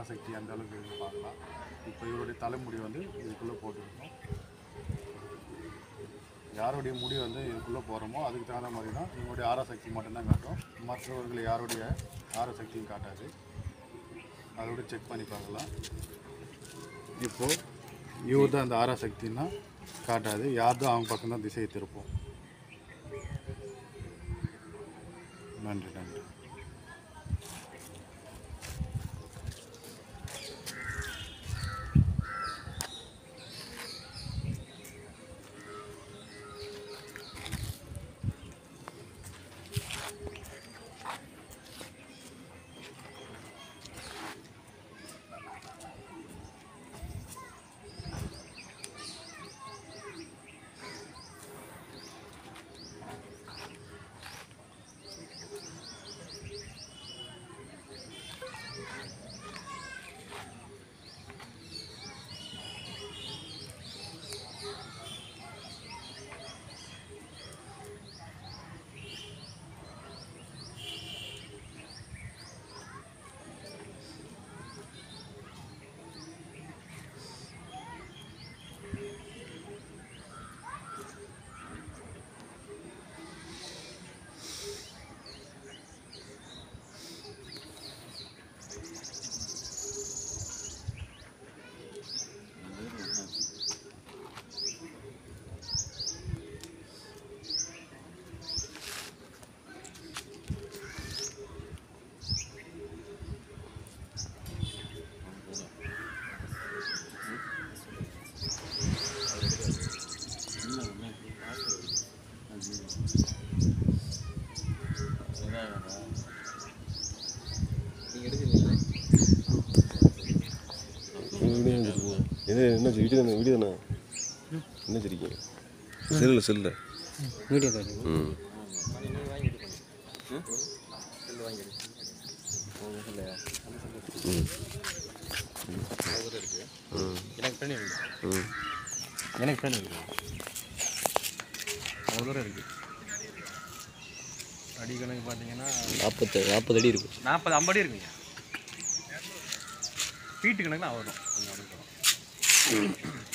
ஆராசக்தி அந்த அளவுக்கு இருக்குன்னு பார்க்கலாம் இப்போ இவருடைய தலைமுடி வந்து இதுக்குள்ளே போட்டுருக்கோம் யாருடைய முடி வந்து இதுக்குள்ளே போகிறோமோ அதுக்கு தகுந்த மாதிரி தான் இவங்களுடைய ஆராசக்தி மட்டும்தான் காட்டும் மற்றவர்கள் யாருடைய ஆராசக்தியும் காட்டாது அதோட செக் பண்ணி பார்க்கலாம் இப்போது இவர் தான் அந்த ஆராசக்தின்னா காட்டாது யார் தான் அவங்க பக்கம் தான் திசையை திருப்போம் நன்றி நன்றி வீடியோ வச்சுருக்கீங்க இது என்ன வீடியோ தானே வீடியோ தானே என்ன வச்சுருக்கீங்க செல்லில் செல்லில் வீடியோ தான் ம் ம் ம் எனக்கு பண்ணி ம் எனக்கு பண்ணி அவ்வளோ தூரம் இருக்குது அடி கணக்கு பார்த்தீங்கன்னா நாற்பத்து நாற்பது அடி இருக்கும் நாற்பது ஐம்பது இருக்குங்க ஃபீட்டு கணக்குனா வரும் கொஞ்சம் அப்படி வரும்